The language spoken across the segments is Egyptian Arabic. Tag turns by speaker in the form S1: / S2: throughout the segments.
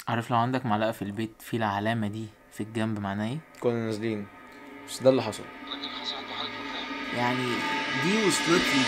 S1: عارف لو عندك معلقة في البيت في العلامة دي في الجنب معناها ايه؟
S2: كنا نازلين بس ده اللي حصل
S1: يعني دي وصلت لي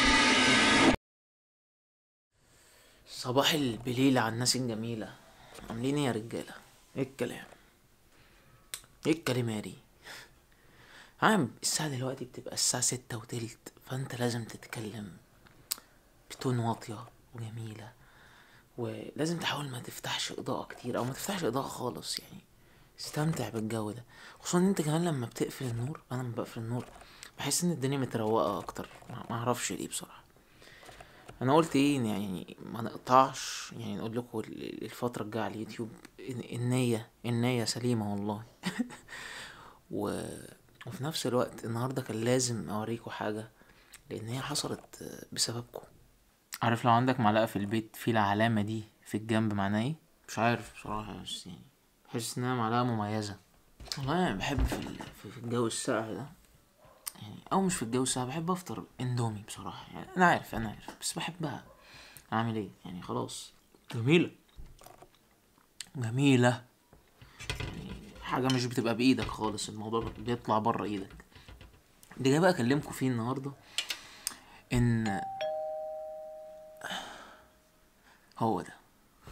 S1: صباح البليل على الناس الجميلة عاملين ايه يا رجالة؟ ايه الكلام؟ ايه الكلماري؟ عام الساعة دلوقتي بتبقى الساعة ستة وتلت فانت لازم تتكلم بتون واطية وجميلة ولازم تحاول ما تفتحش إضاءة كتير أو ما تفتحش إضاءة خالص يعني استمتع بالجو ده خصوصا ان انت كمان لما بتقفل النور انا لما بقفل النور بحس ان الدنيا متروقة اكتر ما ما اعرفش ليه بصراحة انا قلت ايه إن يعني ما نقطعش يعني نقول لكم ال- الفترة الجاية على اليوتيوب إن- النية النية سليمة والله و... وفي نفس الوقت النهاردة كان لازم اوريكم حاجة لان هي حصلت بسببكم عارف لو عندك معلقة في البيت في العلامة دي في الجنب معناها ايه مش عارف بصراحة بس يعني بحس انها معلقة مميزة والله انا بحب في ال- في- في الجو الساقع ده يعني او مش في الجو الساقع بحب افطر اندومي بصراحة يعني انا عارف انا عارف بس بحبها اعمل ايه يعني خلاص جميلة جميلة يعني حاجة مش بتبقى بايدك خالص الموضوع بيطلع بره ايدك اللي جاي بقى اكلمكم فيه النهاردة ان هو ده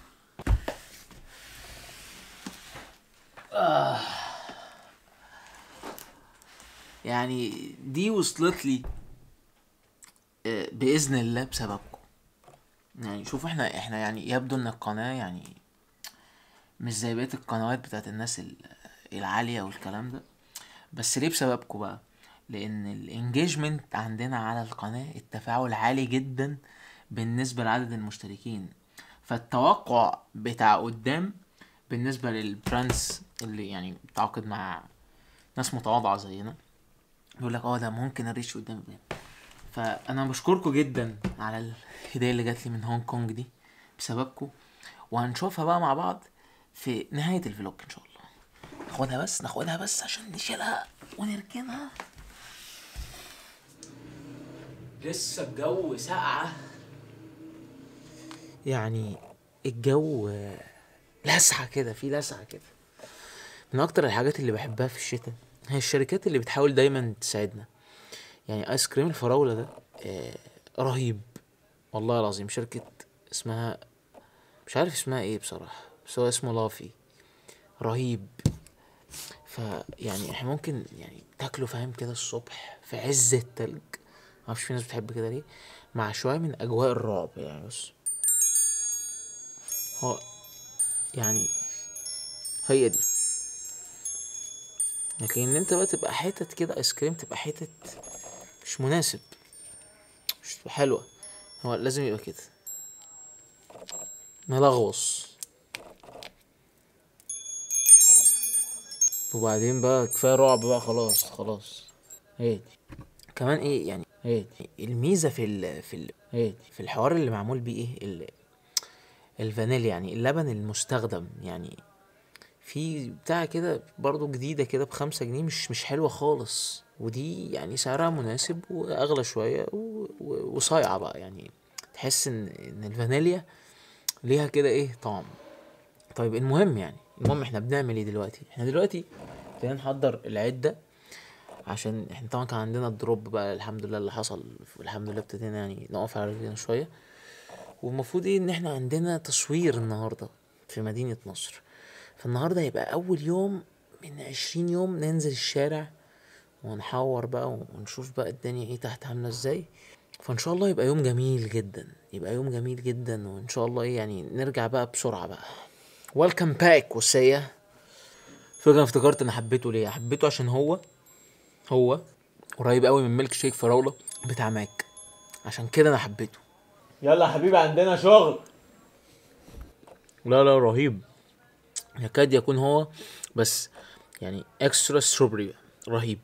S1: يعني دي وصلت لي آه، باذن الله بسببكم يعني شوف احنا احنا يعني يبدو ان القناه يعني مش زي بقيه القنوات بتاعت الناس ال- العاليه والكلام ده بس ليه بسببكم بقى لان الانجيجمنت عندنا على القناه التفاعل عالي جدا بالنسبه لعدد المشتركين فالتوقع بتاع قدام بالنسبه للبراندز اللي يعني بتعاقد مع ناس متواضعه زينا يقول لك اه ده ممكن الريتش قدام قدام فانا بشكركم جدا على الهديه اللي جات لي من هونج كونج دي بسببكم وهنشوفها بقى مع بعض في نهايه الفلوج ان شاء الله ناخدها بس ناخدها بس عشان نشيلها ونركنها لسه الجو ساقعه يعني الجو لسعه كده في لسعه كده من اكتر الحاجات اللي بحبها في الشتاء هي الشركات اللي بتحاول دايما تساعدنا يعني ايس كريم الفراولة ده آه رهيب والله العظيم شركة اسمها مش عارف اسمها ايه بصراحة بس هو اسمه لافي رهيب فيعني احنا ممكن يعني تاكله فاهم كده الصبح في عز التلج معرفش في ناس بتحب كده ليه مع شوية من اجواء الرعب يعني بص هو يعني هي دي لكن ان انت بقى تبقى حتت كده ايس كريم تبقى حتت مش مناسب مش تبقى حلوة هو لازم يبقى كده ملغوص وبعدين بقى كفاية رعب بقى خلاص خلاص هي دي كمان ايه يعني هي دي الميزة في ال في ال هي دي في الحوار اللي معمول بيه ايه ال الفانيليا يعني اللبن المستخدم يعني في بتاع كده برضو جديدة كده بخمسة جنيه مش مش حلوة خالص ودي يعني سعرها مناسب وأغلى شوية و- و- وصايعة بقى يعني تحس إن إن الفانيليا ليها كده إيه طعم طيب المهم يعني المهم إحنا بنعمل إيه دلوقتي؟ إحنا دلوقتي ابتدينا نحضر العدة عشان إحنا طبعا كان عندنا الدروب بقى الحمد لله اللي حصل والحمد لله ابتدينا يعني نقف على رجلينا شوية والمفروض ايه ان احنا عندنا تصوير النهارده في مدينة نصر فالنهارده هيبقى اول يوم من عشرين يوم ننزل الشارع ونحور بقى ونشوف بقى الدنيا ايه تحت عاملة ازاي فان شاء الله يبقى يوم جميل جدا يبقى يوم جميل جدا وان شاء الله ايه يعني نرجع بقى بسرعة بقى ويلكم باك وسيا فكرة افتكرت انا حبيته ليه حبيته عشان هو هو قريب قوي من ميلك شيك فراولة بتاع ماك عشان كده انا حبيته
S2: يلا يا حبيبي عندنا شغل
S1: لا لا رهيب يكاد يكون هو بس يعني اكسترا ستروبري رهيب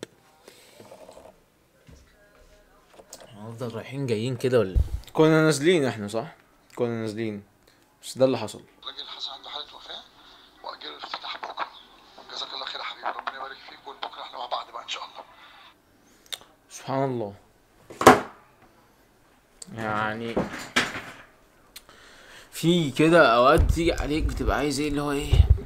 S1: هنفضل رايحين جايين كده ولا
S2: كنا نازلين احنا صح كنا نازلين بس ده اللي حصل
S3: الراجل حصل عنده حاله وفاه واجل الافتتاح بكره جزاك الله خير يا حبيبي ربنا يبارك فيك وبكره احنا مع بعض بقى ان شاء الله
S2: سبحان الله
S1: يعني في كده اوقات تيجي عليك بتبقى عايز ايه اللي هو ايه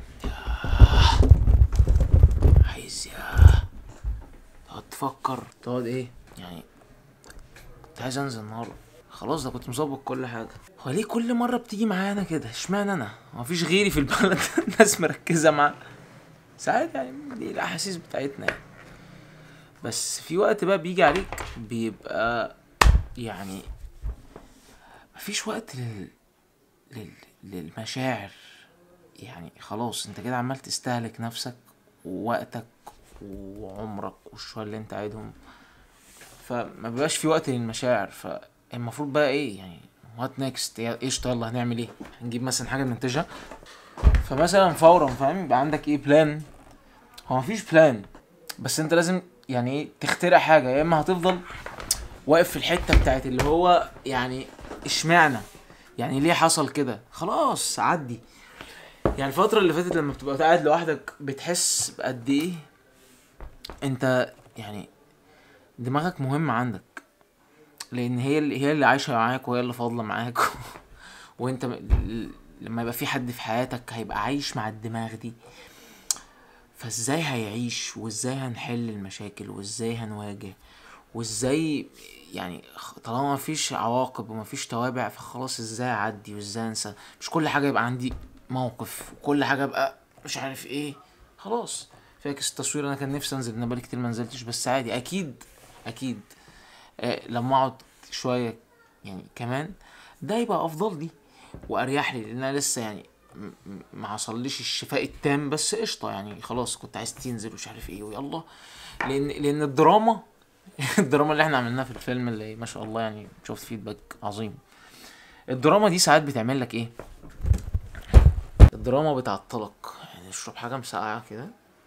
S1: تقعد تفكر تقعد ايه يعني كنت عايز انزل النهارده خلاص ده كنت مظبط كل حاجه هو ليه كل مره بتيجي معايا انا كده اشمعنى انا هو مفيش غيري في البلد الناس مركزه معاه ساعات يعني دي الاحاسيس بتاعتنا يعني بس في وقت بقى بيجي عليك بيبقى يعني مفيش وقت لل... لل... للمشاعر يعني خلاص انت كده عمال تستهلك نفسك ووقتك وعمرك والشوية اللي انت قاعدهم فما بيبقاش في وقت للمشاعر فالمفروض بقى ايه يعني وات نيكست ايش يلا هنعمل ايه هنجيب مثلا حاجه ننتجها فمثلا فورا فاهم يبقى عندك ايه بلان هو مفيش بلان بس انت لازم يعني ايه تخترع حاجه يا اما هتفضل واقف في الحته بتاعت اللي هو يعني اشمعنى يعني ليه حصل كده خلاص عدي يعني الفترة اللي فاتت لما بتبقى قاعد لوحدك بتحس بقد ايه انت يعني دماغك مهم عندك لان هي اللي هي اللي عايشة معاك وهي اللي فاضلة معاك وانت م- لما يبقى في حد في حياتك هيبقى عايش مع الدماغ دي فازاي هيعيش وازاي هنحل المشاكل وازاي هنواجه وازاي يعني خ- طالما مفيش عواقب ومفيش توابع فخلاص ازاي اعدي وازاي انسى مش كل حاجه يبقى عندي موقف وكل حاجه ابقى مش عارف ايه خلاص فاكس التصوير انا كان نفسي انزل انا بقالي كتير ما نزلتش بس عادي اكيد اكيد آه لما اقعد شويه يعني كمان ده يبقى افضل لي واريح لي لان انا لسه يعني م- م- ما حصليش الشفاء التام بس قشطه يعني خلاص كنت عايز تنزل ومش عارف ايه ويلا لان لان الدراما الدراما اللي احنا عملناها في الفيلم اللي ما شاء الله يعني شفت فيدباك عظيم الدراما دي ساعات بتعمل لك ايه الدراما بتعطلك يعني اشرب حاجه مسقعه كده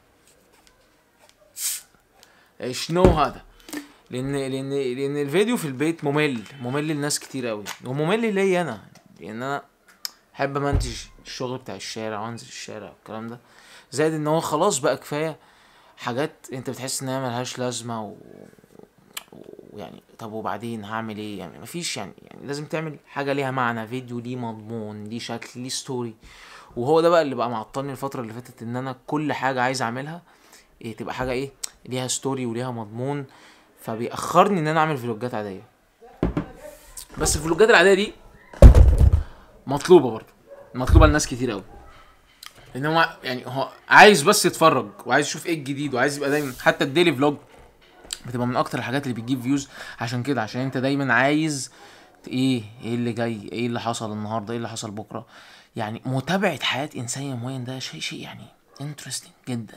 S1: إيه شنو هذا لان لان لان الفيديو في البيت ممل ممل لناس كتير قوي وممل ليا انا لان انا احب امنتج الشغل بتاع الشارع وانزل الشارع والكلام ده زائد ان هو خلاص بقى كفايه حاجات انت بتحس انها ملهاش لازمه و... ويعني طب وبعدين هعمل ايه يعني مفيش يعني يعني لازم تعمل حاجه ليها معنى فيديو ليه مضمون ليه شكل ليه ستوري وهو ده بقى اللي بقى معطلني الفتره اللي فاتت ان انا كل حاجه عايز اعملها إيه تبقى حاجه ايه ليها ستوري وليها مضمون فبيأخرني ان انا اعمل فلوجات عاديه بس الفلوجات العاديه دي مطلوبه برضه مطلوبه لناس كتير قوي ان هو يعني هو عايز بس يتفرج وعايز يشوف ايه الجديد وعايز يبقى دايما حتى الديلي فلوج بتبقى من اكتر الحاجات اللي بتجيب فيوز عشان كده عشان انت دايما عايز ت- ايه ايه اللي جاي ايه اللي حصل النهارده ايه اللي حصل بكره يعني متابعه حياه انسان يوميا ده شيء شيء يعني انترستنج جدا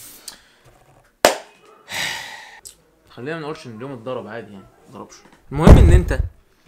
S1: خلينا ما نقولش ان اليوم اتضرب عادي يعني ما اتضربش المهم ان انت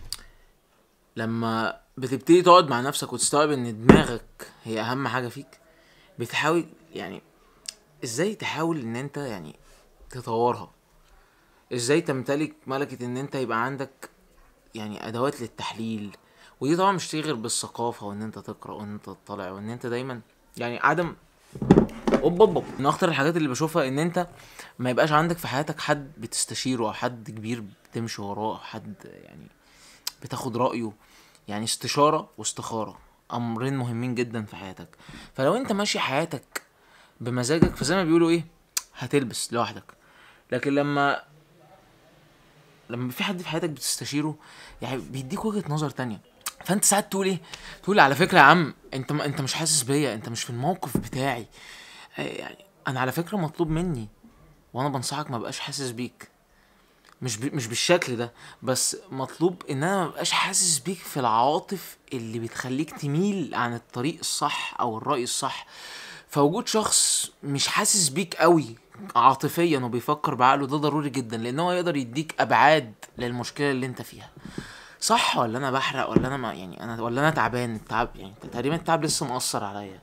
S1: لما بتبتدي تقعد مع نفسك وتستوعب ان دماغك هي اهم حاجه فيك بتحاول يعني ازاي تحاول ان انت يعني تطورها ازاي تمتلك ملكة ان انت يبقى عندك يعني ادوات للتحليل ودي طبعا مش تيجي غير بالثقافة وان انت تقرا وان انت تطلع وان انت دايما يعني عدم اوب اوب أوب. من اخطر الحاجات اللي بشوفها ان انت ما يبقاش عندك في حياتك حد بتستشيره او حد كبير بتمشي وراه أو حد يعني بتاخد رأيه يعني استشارة واستخارة امرين مهمين جدا في حياتك فلو انت ماشي حياتك بمزاجك فزي ما بيقولوا ايه هتلبس لوحدك لكن لما لما في حد في حياتك بتستشيره يعني بيديك وجهة نظر تانية فانت ساعات تقول ايه تقول على فكرة يا عم انت ما انت مش حاسس بيا انت مش في الموقف بتاعي آه، يعني انا على فكرة مطلوب مني وانا بنصحك ما بقاش حاسس بيك مش ب... مش بالشكل ده بس مطلوب ان انا ما بقاش حاسس بيك في العواطف اللي بتخليك تميل عن الطريق الصح او الرأي الصح فوجود شخص مش حاسس بيك قوي عاطفيا وبيفكر بعقله ده ضروري جدا لان هو يقدر يديك ابعاد للمشكله اللي انت فيها صح ولا انا بحرق ولا انا ما يعني انا ولا انا تعبان التعب يعني تقريبا التعب لسه مأثر عليا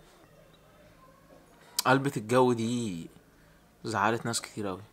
S1: قلبة الجو دي زعلت ناس كتير قوي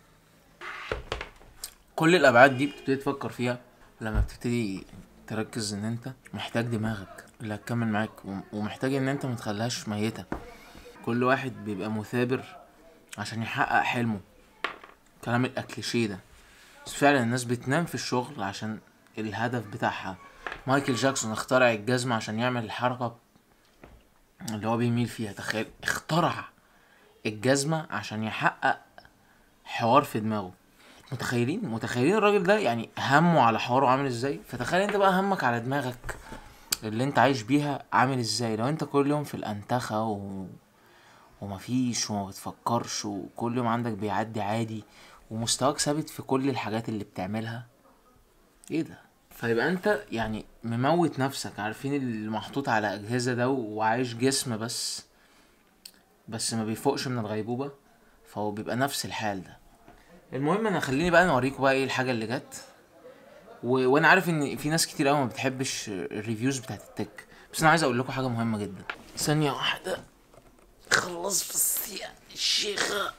S1: كل الابعاد دي بتبتدي تفكر فيها لما بتبتدي تركز ان انت محتاج دماغك اللي هتكمل معاك وم- ومحتاج ان انت متخليهاش ميتة كل واحد بيبقى مثابر عشان يحقق حلمه كلام الاكليشيه ده بس فعلا الناس بتنام في الشغل عشان الهدف بتاعها مايكل جاكسون اخترع الجزمة عشان يعمل الحركة اللي هو بيميل فيها تخيل اخترع الجزمة عشان يحقق حوار في دماغه متخيلين متخيلين الراجل ده يعني همه على حواره عامل ازاي فتخيل انت بقى همك على دماغك اللي انت عايش بيها عامل ازاي لو انت كل يوم في الانتخة و... ومفيش وما بتفكرش وكل يوم عندك بيعدي عادي ومستواك ثابت في كل الحاجات اللي بتعملها ايه ده فيبقى انت يعني مموت نفسك عارفين اللي محطوط على اجهزة ده وعايش جسم بس بس ما بيفوقش من الغيبوبة فهو بيبقى نفس الحال ده المهم انا خليني بقى نوريكم بقى ايه الحاجة اللي جت و... وانا عارف ان في ناس كتير قوي ما بتحبش الريفيوز بتاعت التك بس انا عايز اقول لكم حاجة مهمة جدا ثانية واحدة خلص بس يا شيخة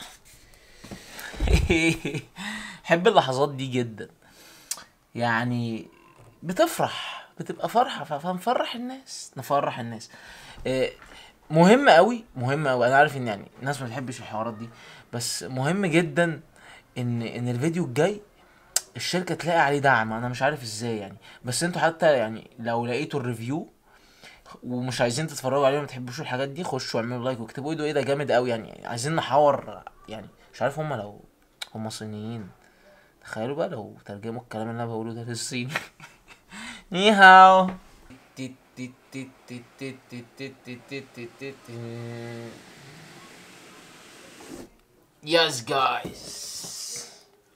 S1: بحب اللحظات دي جدا يعني بتفرح بتبقى فرحة ف- فنفرح الناس نفرح الناس آه، مهم قوي مهم قوي انا عارف ان يعني الناس ما بتحبش الحوارات دي بس مهم جدا ان ان الفيديو الجاي الشركة تلاقي عليه دعم انا مش عارف ازاي يعني بس انتوا حتى يعني لو لقيتوا الريفيو ومش عايزين تتفرجوا عليه وما تحبوش الحاجات دي خشوا اعملوا لايك واكتبوا ايه ده ايه ده جامد قوي يعني عايزين نحور يعني مش عارف هما لو هما صينيين تخيلوا بقى لو ترجموا الكلام اللي انا بقوله ده للصيني ني هاو يس جايز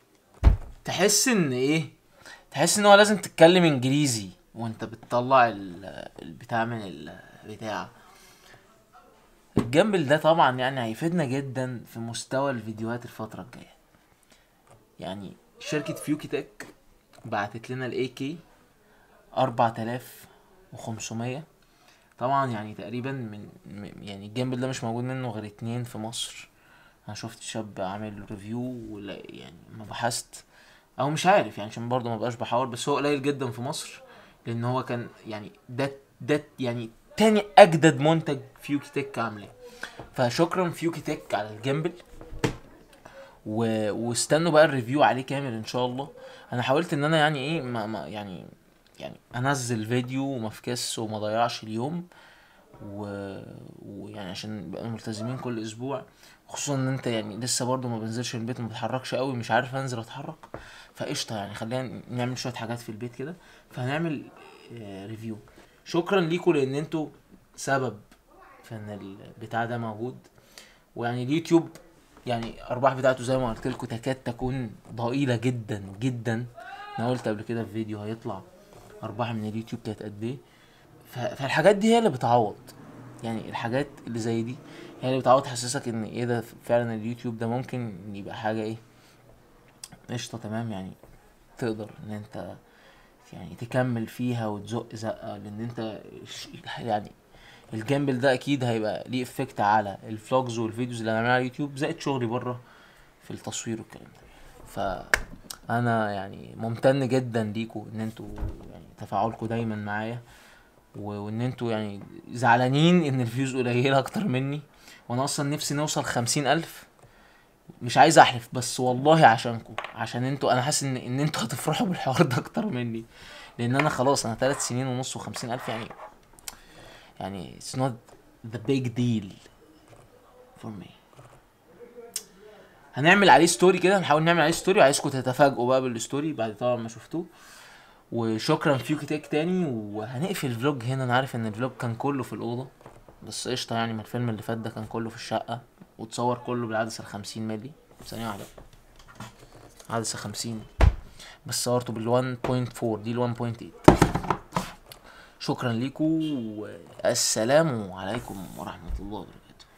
S1: تحس ان ايه تحس ان هو لازم تتكلم انجليزي وانت بتطلع ال- البتاع من البتاع الجنبل ده طبعا يعني هيفيدنا جدا في مستوى الفيديوهات الفترة الجاية يعني شركة فيوكي تك بعتت لنا الاي كي أربعة آلاف وخمسمية طبعا يعني تقريبا من م- يعني الجنبل ده مش موجود منه غير اتنين في مصر انا شفت شاب عامل ريفيو ولا يعني ما بحثت او مش عارف يعني عشان برضه ما بقاش بحاول بس هو قليل جدا في مصر لان هو كان يعني ده ده يعني تاني اجدد منتج فيوكي تك عامله فشكرا فيوكي تك على الجنبل و... واستنوا بقى الريفيو عليه كامل ان شاء الله انا حاولت ان انا يعني ايه ما, ما يعني يعني انزل فيديو وما افكس وما ضيعش اليوم و... ويعني عشان نبقى ملتزمين كل اسبوع خصوصا ان انت يعني لسه برضو ما بنزلش من البيت ما بتحركش قوي مش عارف انزل اتحرك فقشطه يعني خلينا نعمل شويه حاجات في البيت كده فهنعمل آه، ريفيو شكرا ليكم لان انتوا سبب في ان البتاع ده موجود ويعني اليوتيوب يعني ارباح بتاعته زي ما قلت لكم تكاد تكون ضئيله جدا جدا انا قلت قبل كده في فيديو هيطلع ارباح من اليوتيوب كانت قد ايه ف- فالحاجات دي هي اللي بتعوض يعني الحاجات اللي زي دي هي اللي بتعوض تحسسك ان ايه ده فعلا اليوتيوب ده ممكن يبقى حاجه ايه قشطه تمام يعني تقدر ان انت يعني تكمل فيها وتزق زقه لان انت ش- يعني الجامبل ده اكيد هيبقى ليه افكت على الفلوجز والفيديوز اللي هنعملها على اليوتيوب زائد شغلي بره في التصوير والكلام ده فانا يعني ممتن جدا ليكوا ان انتوا يعني تفاعلكوا دايما معايا و- وان انتوا يعني زعلانين ان الفيوز قليله اكتر مني وانا اصلا نفسي نوصل خمسين الف مش عايز احلف بس والله عشانكم عشان انتوا انا حاسس ان ان انتوا هتفرحوا بالحوار ده اكتر مني لان انا خلاص انا ثلاث سنين ونص وخمسين الف يعني يعني it's not the big deal for me هنعمل عليه ستوري كده هنحاول نعمل عليه ستوري وعايزكم تتفاجئوا بقى بالستوري بعد طبعا ما شفتوه وشكرا فيوكي تيك تاني وهنقفل الفلوج هنا انا عارف ان الفلوج كان كله في الاوضه بس قشطه يعني ما الفيلم اللي فات ده كان كله في الشقه وتصور كله بالعدسه الخمسين ملي ثانيه واحده عدسه خمسين بس صورته بال 1.4 دي ال 1.8 شكرا لكم والسلام عليكم ورحمه الله وبركاته